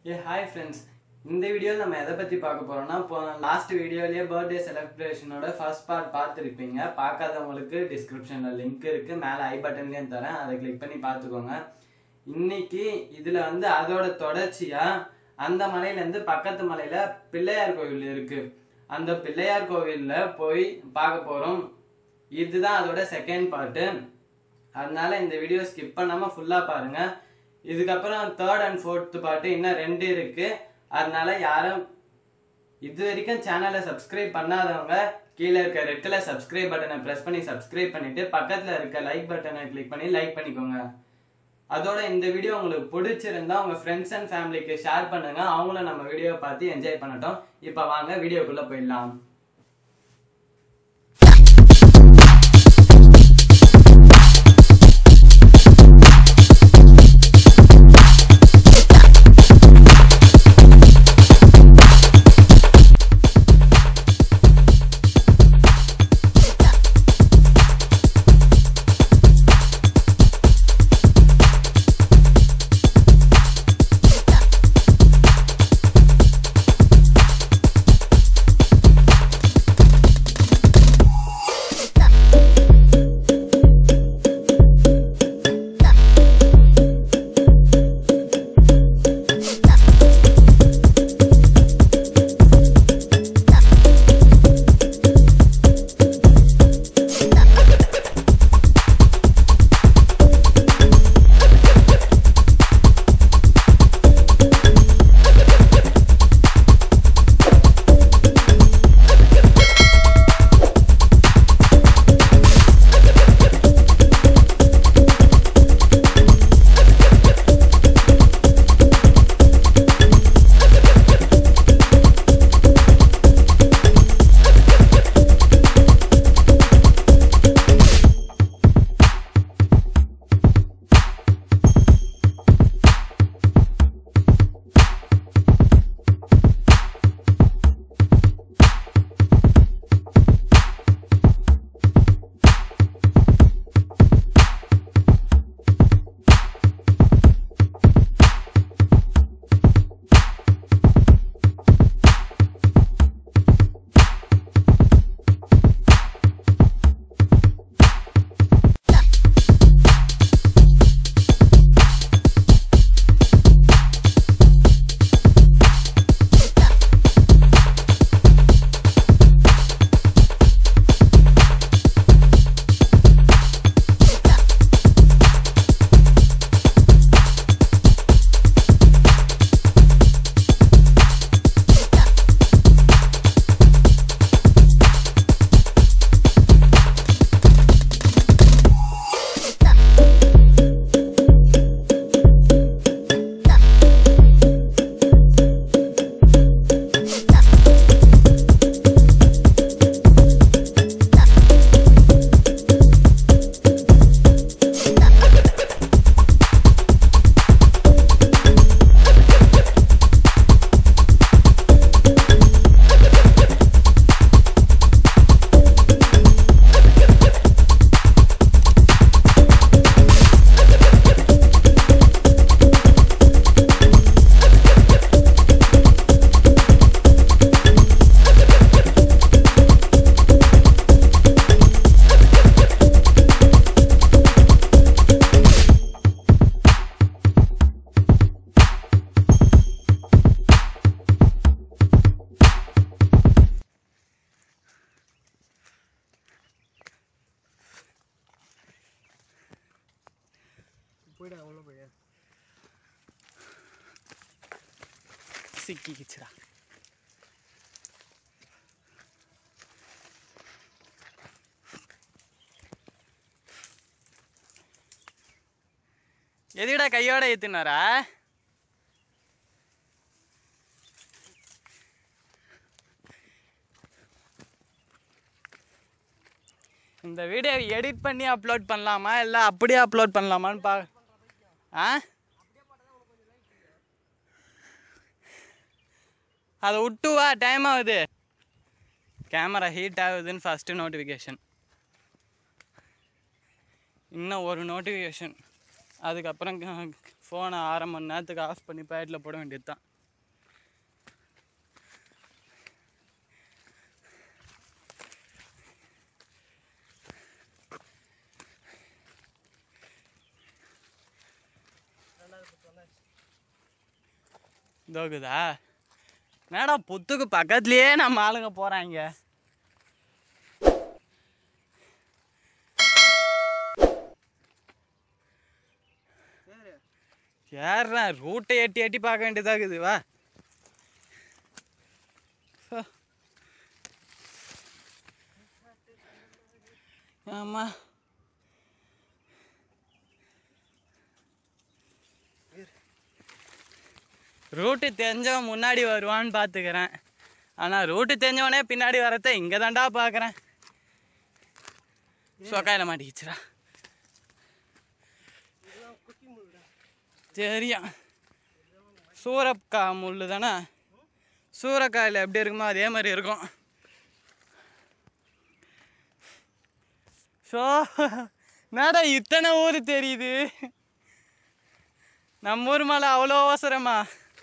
ஏ hi friends இந்த வீடியோவில் நம்ம எதை பற்றி பார்க்க போகிறோம்னா இப்போ லாஸ்ட் வீடியோலேயே பர்த்டே செலிப்ரேஷனோட ஃபர்ஸ்ட் பார்ட் பார்த்துருப்பீங்க பார்க்காதவங்களுக்கு டிஸ்கிரிப்ஷனில் லிங்க் இருக்குது மேலே ஐ பட்டன்லேயும் தரேன் அதை கிளிக் பண்ணி பார்த்துக்கோங்க இன்னைக்கு இதில் வந்து அதோட தொடர்ச்சியாக அந்த மலையிலேருந்து பக்கத்து மலையில் பிள்ளையார் கோவில் இருக்குது அந்த பிள்ளையார் கோவிலில் போய் பார்க்க போகிறோம் இதுதான் அதோட செகண்ட் பார்ட்டு அதனால இந்த வீடியோ ஸ்கிப் பண்ணாம ஃபுல்லா பாருங்க இதுக்கப்புறம் தேர்ட் அண்ட் ஃபோர்த் பார்ட் இன்னும் ரெண்டு இருக்கு அதனால யாரும் இது வரைக்கும் சேனலை சப்ஸ்கிரைப் பண்ணாதவங்க கீழே இருக்க ரெட்டில் சப்ஸ்கிரைப் பட்டனை ப்ரெஸ் பண்ணி சப்ஸ்கிரைப் பண்ணிட்டு பக்கத்தில் இருக்க லைக் பட்டனை கிளிக் பண்ணி லைக் பண்ணிக்கோங்க அதோட இந்த வீடியோ உங்களுக்கு பிடிச்சிருந்தா உங்க ஃப்ரெண்ட்ஸ் அண்ட் ஃபேமிலிக்கு ஷேர் பண்ணுங்க அவங்களும் நம்ம வீடியோவை பார்த்து என்ஜாய் பண்ணட்டும் இப்போ வாங்க வீடியோக்குள்ள போயிடலாம் போயிடா உள்ள போய் சிக்கிக்கிச்சுடா எதுடா கையோட ஏத்துனாரா இந்த வீடியோ எடிட் பண்ணி அப்லோட் பண்ணலாமா இல்லை அப்படியே அப்லோட் பண்ணலாமான்னு பா ஆ அதை விட்டு வா டைம் ஆகுது கேமரா ஹீட் ஆகுதுன்னு ஃபஸ்ட்டு நோட்டிஃபிகேஷன் இன்னும் ஒரு நோட்டிஃபிகேஷன் அதுக்கப்புறம் ஃபோனை அரை மணி நேரத்துக்கு ஆஃப் பண்ணி பேட்டில் போட வேண்டியது தான் இதோக்குதா என்னடா புத்துக்கு பக்கத்துலயே நம்ம ஆளுங்க போறாங்க ஏறா ரூட்டை எட்டி எட்டி பார்க்க வேண்டியதாகுது வா ஹோ. ஆமா ரூட்டு தெரிஞ்சவன் முன்னாடி வருவான்னு பார்த்துக்கிறேன் ஆனால் ரூட்டு தெரிஞ்சவனே பின்னாடி வரத்த இங்கே தான்டா பார்க்குறேன் சொக்காயில் மாட்டிக்கிச்சுடா தெரியும் சூரக்காய் முள் தானே சூரக்காயில் எப்படி இருக்குமோ அதே மாதிரி இருக்கும் ஸோ என்னடா இத்தனை ஊர் தெரியுது நம்ம ஊர் மேலே அவ்வளோ அவசரமா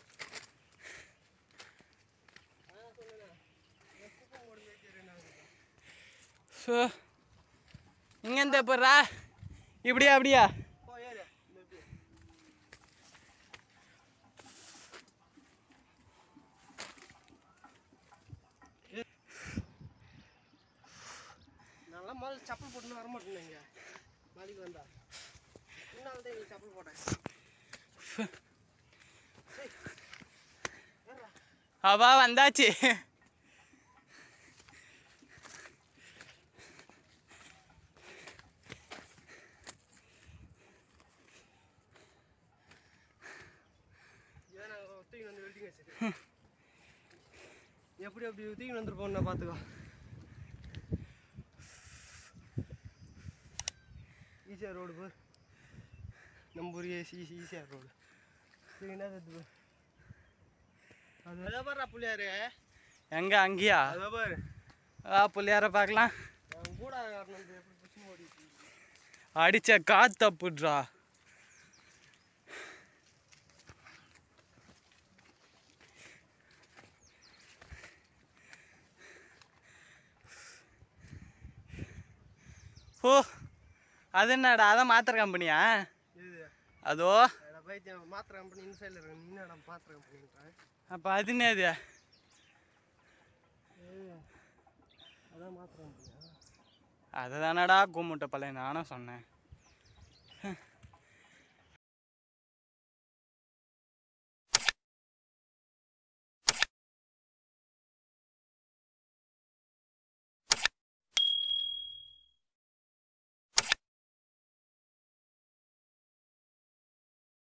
ஸோ இங்கேருந்து எப்பட்றா இப்படியா அப்படியா நல்லா முதல்ல செப்பல் போட்டுன்னு வர மாட்டேங்க நாளைக்கு வந்தா முன்னாள் தான் நீ செப்பல் போட்டேன் அவா வந்தாச்சு ஏன்னா தூக்கி வந்து வெல்டிங் வச்சுட்டு எப்படி அப்படி தூக்கி வந்துருப்போம் நான் பார்த்துக்கோ ஈஸியாக ரோடு போ நம்ம ஊர் ஏசி ஈஸியாக ரோடு இது என்ன இது அது அதான் பாரு புள்ளியாரு எங்க அங்கேயா அதான் பாரு ஆ புள்ளியார பார்க்கலாம் அவன் கூட வரணும் எப்படி புஷ் ஓடிட்டு அடிச்ச காத்த புட்றா ஓ அது என்னடா அதான் மாத்திர கம்பெனியா இது அதோ என்னடா பைத்தியம் மாத்திரை கம்பெனி இன்சைடில் இருக்கு நீ என்னடா மாத்திரை கம்பெனின்றான் அப்போ அது என்னது அதான் மாத்திரை கம்பெனியா அதை தானடா கும்பிட்ட பழைய நானும் சொன்னேன்